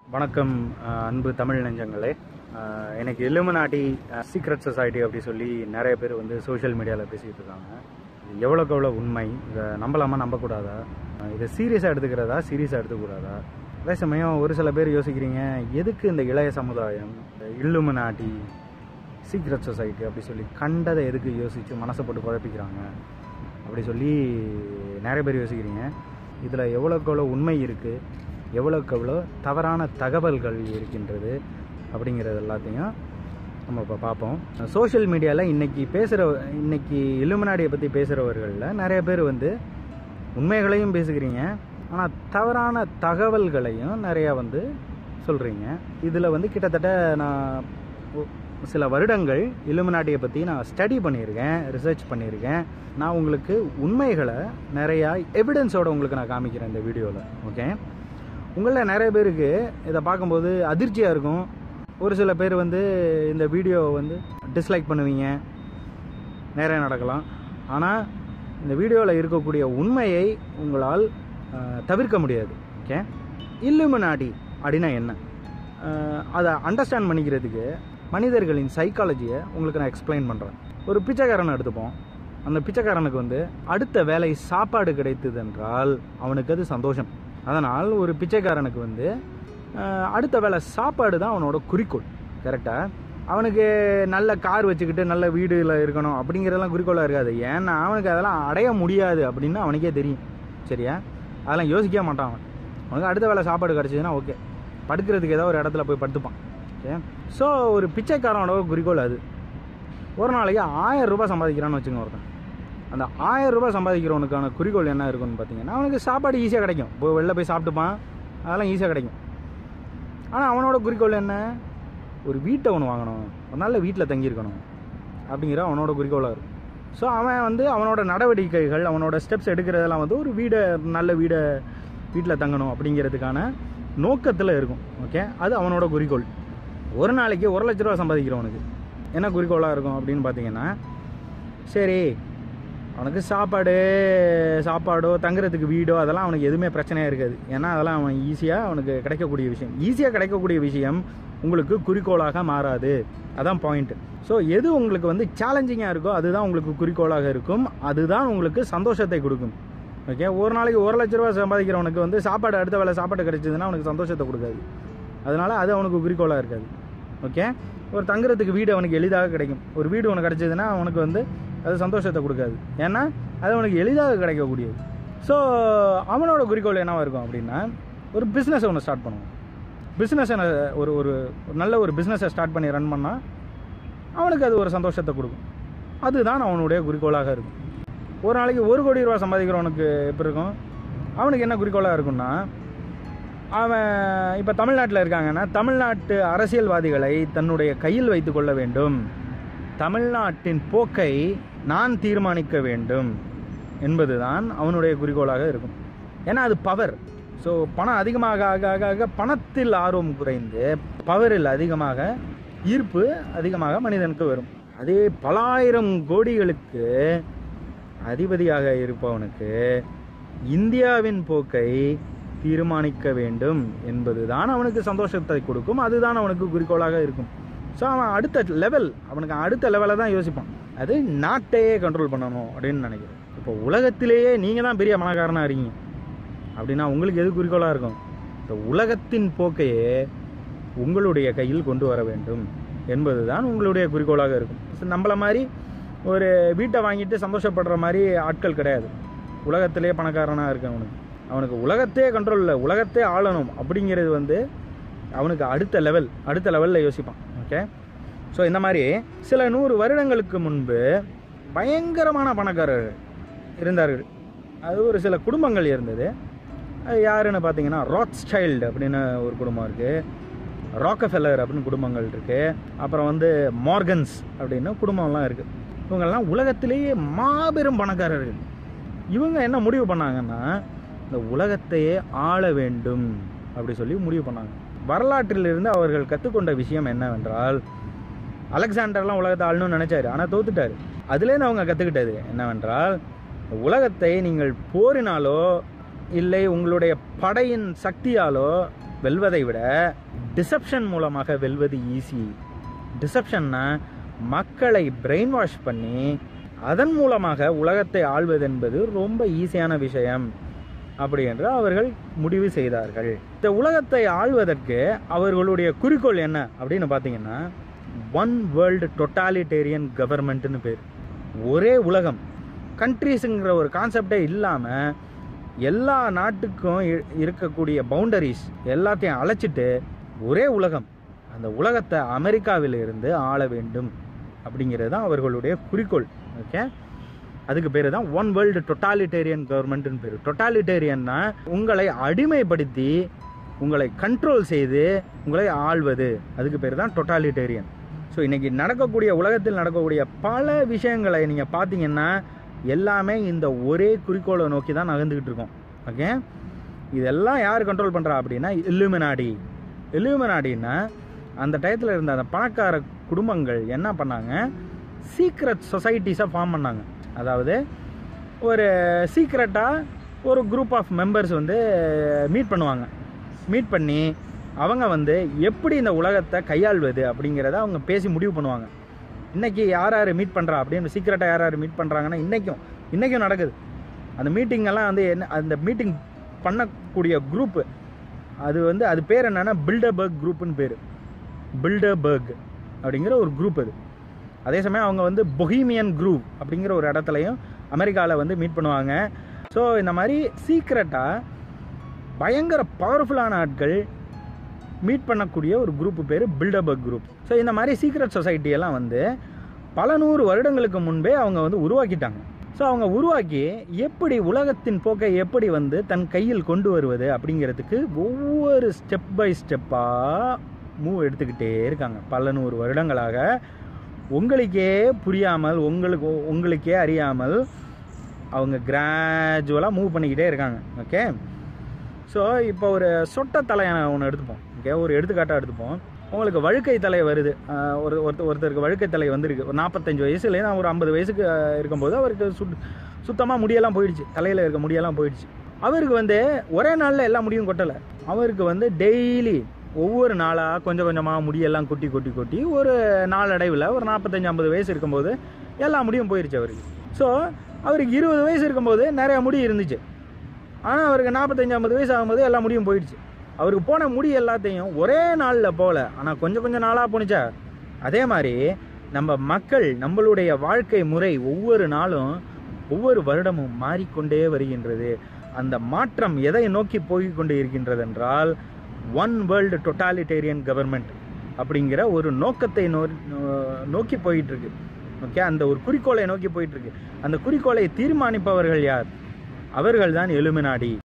வணக்கம் அஹ், அன்பு தமிழ் நெஞ்சங்களே அஹ், எனக்கு illuminati சீக்ரெட் சொசைட்டி அப்படி சொல்லி நிறைய பேர் வந்து சோஷியல் மீடியாவில் பேசிக்கிட்டு இருக்காங்க இது எவ்வளோக்கு எவ்வளோ உண்மை இதை நம்பலாமா நம்பக்கூடாதா அஹ், இதை சீரியஸாக எடுத்துக்கிறதா சீரியஸாக எடுத்துக்கூடாதா அதே சமயம் ஒரு சில பேர் யோசிக்கிறீங்க எதுக்கு இந்த இளைய சமுதாயம் illuminati சீக்ரெட் சொசைட்டி அப்படி சொல்லி கண்டதை எதுக்கு யோசித்து மனசை போட்டு குழப்பிக்கிறாங்க அப்படி சொல்லி நிறைய பேர் யோசிக்கிறீங்க இதில் எவ்வளோக்கு எவ்வளோ உண்மை இருக்குது எவ்வளோக்கு எவ்வளோ தவறான தகவல்கள் இருக்கின்றது அப்படிங்கிறது எல்லாத்தையும் நம்ம இப்போ பார்ப்போம் சோஷியல் மீடியாவில் இன்னைக்கு பேசுகிற இன்னைக்கு இலுமினாடியை பற்றி பேசுகிறவர்களில் நிறைய பேர் வந்து உண்மைகளையும் பேசுகிறீங்க ஆனால் தவறான தகவல்களையும் நிறையா வந்து சொல்கிறீங்க இதில் வந்து கிட்டத்தட்ட நான் ஒ- சில வருடங்கள் இலுமினாட்டியை பற்றி நான் ஸ்டடி பண்ணியிருக்கேன் ரிசர்ச் பண்ணியிருக்கேன் நான் உங்களுக்கு உண்மைகளை நிறையா எவிடன்ஸோட உங்களுக்கு நான் காமிக்கிறேன் இந்த வீடியோவில் ஓகே உங்களில் நிறைய பேருக்கு இதை பார்க்கும்போது அதிர்ச்சியாக இருக்கும் ஒரு சில பேர் வந்து இந்த வீடியோவை வந்து டிஸ்லைக் பண்ணுவீங்க நிறைய நடக்கலாம் ஆனால் இந்த வீடியோவில் இருக்கக்கூடிய உண்மையை உங்களால் அஹ், தவிர்க்க முடியாது ஓகே இல்லுமினாடி அப்படின்னா என்ன அஹ், அதை அண்டர்ஸ்டாண்ட் பண்ணிக்கிறதுக்கு மனிதர்களின் சைக்காலஜியை உங்களுக்கு நான் எக்ஸ்பிளைன் பண்ணுறேன் ஒரு பிச்சைக்காரனை எடுத்துப்போம் அந்த பிச்சைக்காரனுக்கு வந்து அடுத்த வேலை சாப்பாடு கிடைத்தது என்றால் அவனுக்கு அது சந்தோஷம் அதனால் ஒரு பிச்சைக்காரனுக்கு வந்து அஹ், அடுத்த வேலை சாப்பாடு தான் அவனோட குறிக்கோள் கரெக்டாக அவனுக்கு நல்ல கார் வச்சுக்கிட்டு நல்ல வீடுல இருக்கணும் அப்படிங்கிறதெல்லாம் குறிக்கோளாக இருக்காது ஏன்னா அவனுக்கு அதெல்லாம் அடைய முடியாது அப்படின்னு அவனுக்கே தெரியும் சரியா அதெல்லாம் யோசிக்கவே மாட்டான் அவன் அவனுக்கு அடுத்த வேலை சாப்பாடு கிடச்சிதுன்னா ஓகே படுக்கிறதுக்கு ஏதோ ஒரு இடத்துல போய் படுத்துப்பான் ஓகே ஸோ ஒரு பிச்சைக்காரனோட குறிக்கோள் அது ஒரு நாளைக்கு ஆயிரம் ரூபாய் சம்பாதிக்கிறான்னு வச்சுங்க ஒருத்தன் அந்த ஆயிரம் ரூபாய் சம்பாதிக்கிறவனுக்கான குறிக்கோள் என்ன இருக்குன்னு பார்த்தீங்கன்னா அவனுக்கு சாப்பாடு ஈஸியாக கிடைக்கும் இப்போ வெளில போய் சாப்பிட்டுப்பான் அதெல்லாம் ஈஸியாக கிடைக்கும் ஆனால் அவனோட குறிக்கோள் என்ன ஒரு வீட்டை ஒன்று வாங்கணும் ஒரு நல்ல வீட்டில் தங்கியிருக்கணும் அப்படிங்கிற அவனோட குறிக்கோளாக இருக்கும் ஸோ அவன் வந்து அவனோட நடவடிக்கைகள் அவனோட ஸ்டெப்ஸ் எடுக்கிறதெல்லாம் வந்து ஒரு வீடை நல்ல வீடை வீட்டில் தங்கணும் அப்படிங்கிறதுக்கான நோக்கத்தில் இருக்கும் ஓகே அது அவனோட குறிக்கோள் ஒரு நாளைக்கு ஒரு லட்ச ரூபா சம்பாதிக்கிறவனுக்கு என்ன குறிக்கோளாக இருக்கும் அப்படின்னு பார்த்தீங்கன்னா சரி அவனுக்கு சாப்பாடு சாப்பாடோ தங்குறதுக்கு வீடோ அதெல்லாம் அவனுக்கு எதுவுமே பிரச்சனையாக இருக்காது ஏன்னா அதெல்லாம் அவன் ஈஸியாக அவனுக்கு கிடைக்கக்கூடிய விஷயம் ஈஸியாக கிடைக்கக்கூடிய விஷயம் உங்களுக்கு குறிக்கோளாக மாறாது அதான் பாயிண்ட் ஸோ எது உங்களுக்கு வந்து சேலஞ்சிங்காக இருக்கோ அதுதான் உங்களுக்கு குறிக்கோளாக இருக்கும் அதுதான் உங்களுக்கு சந்தோஷத்தை கொடுக்கும் ஓகே ஒரு நாளைக்கு ஒரு லட்ச ரூபா சம்பாதிக்கிறவனுக்கு வந்து சாப்பாடு அடுத்த வேலை சாப்பாடு கிடைச்சதுன்னா அவனுக்கு சந்தோஷத்தை கொடுக்காது அதனால அது அவனுக்கு குறிக்கோளாக இருக்காது ஓகே ஒரு தங்குறதுக்கு வீடு அவனுக்கு எளிதாக கிடைக்கும் ஒரு வீடு உனக்கு கிடைச்சதுன்னா அவனுக்கு வந்து அது சந்தோஷத்தை கொடுக்காது ஏன்னா அது அவனுக்கு எளிதாக கிடைக்கக்கூடியது ஸோ அவனோட குறிக்கோள் என்னவா இருக்கும் அப்படின்னா ஒரு பிஸ்னஸ் ஒன்று ஸ்டார்ட் பண்ணுவான் பிஸ்னஸ் ஒரு ஒரு ஒரு நல்ல ஒரு பிஸ்னஸை ஸ்டார்ட் பண்ணி ரன் பண்ணால் அவனுக்கு அது ஒரு சந்தோஷத்தை கொடுக்கும் அதுதான் அவனுடைய குறிக்கோளாக இருக்கும் ஒரு நாளைக்கு ஒரு கோடி ரூபா சம்பாதிக்கிறவனுக்கு எப்படி இருக்கும் அவனுக்கு என்ன குறிக்கோளாக இருக்கும்னா அவன் இப்போ தமிழ்நாட்டில் இருக்காங்கன்னா தமிழ்நாட்டு அரசியல்வாதிகளை தன்னுடைய கையில் வைத்து கொள்ள வேண்டும் தமிழ்நாட்டின் போக்கை நான் தீர்மானிக்க வேண்டும் என்பதுதான் அவனுடைய குறிக்கோளாக இருக்கும் ஏன்னா அது பவர் ஸோ பணம் அதிகமாக ஆக ஆக ஆக பணத்தில் ஆர்வம் குறைந்து பவரில் அதிகமாக ஈர்ப்பு அதிகமாக மனிதனுக்கு வரும் அதே பலாயிரம் கோடிகளுக்கு அதிபதியாக இருப்பவனுக்கு இந்தியாவின் போக்கை தீர்மானிக்க வேண்டும் என்பதுதான் அவனுக்கு சந்தோஷத்தை கொடுக்கும் அதுதான் அவனுக்கு குறிக்கோளாக இருக்கும் ஸோ அவன் அடுத்த லெவல் அவனுக்கு அடுத்த லெவலில் தான் யோசிப்பான் அது நாட்டையே கண்ட்ரோல் பண்ணணும் அப்படின்னு நினைக்கிறேன் இப்போ உலகத்திலேயே நீங்கள் தான் பெரிய பணக்காரனாக இருக்கீங்க அப்படின்னா உங்களுக்கு எது குறிக்கோளாக இருக்கும் இந்த உலகத்தின் போக்கையே உங்களுடைய கையில் கொண்டு வர வேண்டும் என்பதுதான் உங்களுடைய குறிக்கோளாக இருக்கும் So, நம்மள மாதிரி ஒரு வீட்டை வாங்கிட்டு சந்தோஷப்படுற மாதிரி ஆட்கள் கிடையாது உலகத்திலே பணக்காரனாக இருக்கு அவனுக்கு அவனுக்கு உலகத்தையே கண்ட்ரோல் இல்லை உலகத்தையே ஆளணும் அப்படிங்கிறது வந்து அவனுக்கு அடுத்த லெவல் அடுத்த லெவலில் யோசிப்பான் ஓகே ஸோ இந்த மாதிரி சில நூறு வருடங்களுக்கு முன்பு பயங்கரமான பணக்காரர்கள் இருந்தார்கள் அது ஒரு சில குடும்பங்கள் இருந்தது அது யாருன்னு பார்த்தீங்கன்னா ராட் ஸ்டைல்டு அப்படின்னு ஒரு குடும்பம் இருக்குது ராக்கஃபெல்லர் அப்படின்னு குடும்பங்கள் இருக்குது அப்புறம் வந்து மார்கன்ஸ் அப்படின்னு குடும்பம்லாம் இருக்குது இவங்கெல்லாம் உலகத்திலேயே மாபெரும் பணக்காரர்கள் இவங்க என்ன முடிவு பண்ணாங்கன்னா இந்த உலகத்தையே ஆள வேண்டும் அப்படி சொல்லி முடிவு பண்ணாங்க வரலாற்றிலிருந்து அவர்கள் கற்றுக்கொண்ட விஷயம் என்னவென்றால் அலெக்சாண்டர்லாம் உலகத்தை ஆளணும்னு நினைச்சாரு ஆனால் தோத்துட்டாரு அதுலேருந்து அவங்க கற்றுக்கிட்டது என்னவென்றால் உலகத்தை நீங்கள் போரினாலோ இல்லை உங்களுடைய படையின் சக்தியாலோ வெல்வதை விட டிசப்ஷன் மூலமாக வெல்வது ஈஸி டிசப்ஷன்னா மக்களை பிரெயின் வாஷ் பண்ணி அதன் மூலமாக உலகத்தை ஆள்வது என்பது ரொம்ப ஈஸியான விஷயம் அப்படி என்று அவர்கள் முடிவு செய்தார்கள் இந்த உலகத்தை ஆள்வதற்கு அவர்களுடைய குறிக்கோள் என்ன அப்படின்னு பார்த்தீங்கன்னா ஒன் வேர்ல்டு டொட்டாலிட்டேரியன் கவர்மெண்ட்னு பேர் ஒரே உலகம் கண்ட்ரீஸுங்கிற ஒரு கான்செப்டே இல்லாமல் எல்லா நாட்டுக்கும் இ- இருக்கக்கூடிய பவுண்டரிஸ் எல்லாத்தையும் அழைச்சிட்டு ஒரே உலகம் அந்த உலகத்தை அமெரிக்காவிலிருந்து ஆள வேண்டும் அப்படிங்கிறது தான் அவர்களுடைய குறிக்கோள் ஓகே அதுக்கு பேர் தான் ஒன் வேர்ல்டு டொட்டாலிட்டேரியன் கவர்மெண்ட்னு பேர் டொட்டாலிட்டேரியன்னா உங்களை அடிமைப்படுத்தி உங்களை கண்ட்ரோல் செய்து உங்களை ஆள்வது அதுக்கு பேர் தான் டொட்டாலிட்டேரியன் ஸோ இன்னைக்கு நடக்கக்கூடிய உலகத்தில் நடக்கக்கூடிய பல விஷயங்களை நீங்கள் பார்த்தீங்கன்னா எல்லாமே இந்த ஒரே குறிக்கோளை நோக்கி தான் நகர்ந்துக்கிட்டு இருக்கோம் ஓகே இதெல்லாம் யார் கண்ட்ரோல் பண்ணுறா அப்படின்னா இல்லுமினாடி இல்லுமினாடின்னா அந்த டயத்தில் இருந்த அந்த பணக்கார குடும்பங்கள் என்ன பண்ணாங்க சீக்ரெட் சொசைட்டிஸை ஃபார்ம் பண்ணாங்க அதாவது ஒரு சீக்ரெட்டாக ஒரு குரூப் ஆஃப் மெம்பர்ஸ் வந்து மீட் பண்ணுவாங்க மீட் பண்ணி அவங்க வந்து எப்படி இந்த உலகத்தை கையாள்வது அப்படிங்கிறத அவங்க பேசி முடிவு பண்ணுவாங்க இன்னைக்கு யார் யார் மீட் பண்ணுறா அப்படின்னு சீக்கிரட்டாக யார் யார் மீட் பண்ணுறாங்கன்னா இன்றைக்கும் இன்றைக்கும் நடக்குது அந்த மீட்டிங் எல்லாம் வந்து என்ன அந்த மீட்டிங் பண்ணக்கூடிய குரூப்பு அது வந்து அது பேர் என்னன்னா பில்டபர்க் குரூப்புன்னு பேர் பில்டபர்க் அப்படிங்கிற ஒரு குரூப் அது அதே சமயம் அவங்க வந்து பொஹீமியன் குரூப் அப்படிங்கிற ஒரு இடத்துலையும் அமெரிக்காவில் வந்து மீட் பண்ணுவாங்க ஸோ இந்த மாதிரி சீக்ரெட்டாக பயங்கர பவர்ஃபுல்லான ஆட்கள் மீட் பண்ணக்கூடிய ஒரு குரூப் பேர் பில்டபர்க் குரூப் ஸோ இந்த மாதிரி சீக்ரெட் சொசைட்டி எல்லாம் வந்து பல நூறு வருடங்களுக்கு முன்பே அவங்க வந்து உருவாக்கிட்டாங்க ஸோ அவங்க உருவாக்கி எப்படி உலகத்தின் போக்கை எப்படி வந்து தன் கையில் கொண்டு வருவது அப்படிங்கிறதுக்கு ஒவ்வொரு ஸ்டெப் பை ஸ்டெப்பாக மூவ் எடுத்துக்கிட்டே இருக்காங்க பல நூறு வருடங்களாக உங்களுக்கே புரியாமல் உங்களுக்கு உங்களுக்கே அறியாமல் அவங்க கிராஜுவலாக மூவ் பண்ணிக்கிட்டே இருக்காங்க ஓகே ஸோ இப்போ ஒரு சொட்ட தலையான ஒன்று எடுத்துப்போம் ஓகே ஒரு எடுத்துக்காட்டாக எடுத்துப்போம் உங்களுக்கு வழுக்கை தலை வருது ஆஹ் ஒரு ஒருத்தர் ஒருத்தருக்கு வழுக்கை தலை வந்திருக்கு ஒரு நாற்பத்தஞ்சு வயசுலேருந்து ஒரு ஐம்பது வயசுக்கு ஆஹ் இருக்கும்போது அவருக்கு சுட் சுத்தமாக முடியெல்லாம் போயிடுச்சு தலையில் இருக்க முடியெல்லாம் போயிடுச்சு அவருக்கு வந்து ஒரே நாளில் எல்லா முடியும் கொட்டலை அவருக்கு வந்து டெய்லி ஒவ்வொரு நாளாக கொஞ்சம் கொஞ்சமாக முடியெல்லாம் கொட்டி கொட்டி கொட்டி ஒரு நாளடைவில் ஒரு நாற்பத்தஞ்சு ஐம்பது வயசு இருக்கும்போது எல்லா முடியும் போயிடுச்சு அவருக்கு ஸோ அவருக்கு இருபது வயசு இருக்கும்போது நிறைய முடி இருந்துச்சு ஆனால் அவருக்கு நாற்பத்தஞ்சு ஐம்பது வயசு ஆகும்போது எல்லா முடியும் போயிடுச்சு அவருக்கு போன முடி எல்லாத்தையும் ஒரே நாளில் போகல ஆனால் கொஞ்சம் கொஞ்சம் நாளாக போணுச்சா அதே மாதிரி நம்ம மக்கள் நம்மளுடைய வாழ்க்கை முறை ஒவ்வொரு நாளும் ஒவ்வொரு வருடமும் மாறிக்கொண்டே வருகின்றது அந்த மாற்றம் எதை நோக்கி போய் கொண்டு இருக்கின்றது என்றால் ஒன் வேர்ல்டு டொட்டாலிட்டேரியன் கவர்மெண்ட் அப்படிங்கிற ஒரு நோக்கத்தை நோ நோக்கி போயிட்டு இருக்கு ஓகே அந்த ஒரு குறிக்கோளை நோக்கி போயிட்டு இருக்கு அந்த குறிக்கோளை தீர்மானிப்பவர்கள் யார் அவர்கள்தான் எலுமினாடி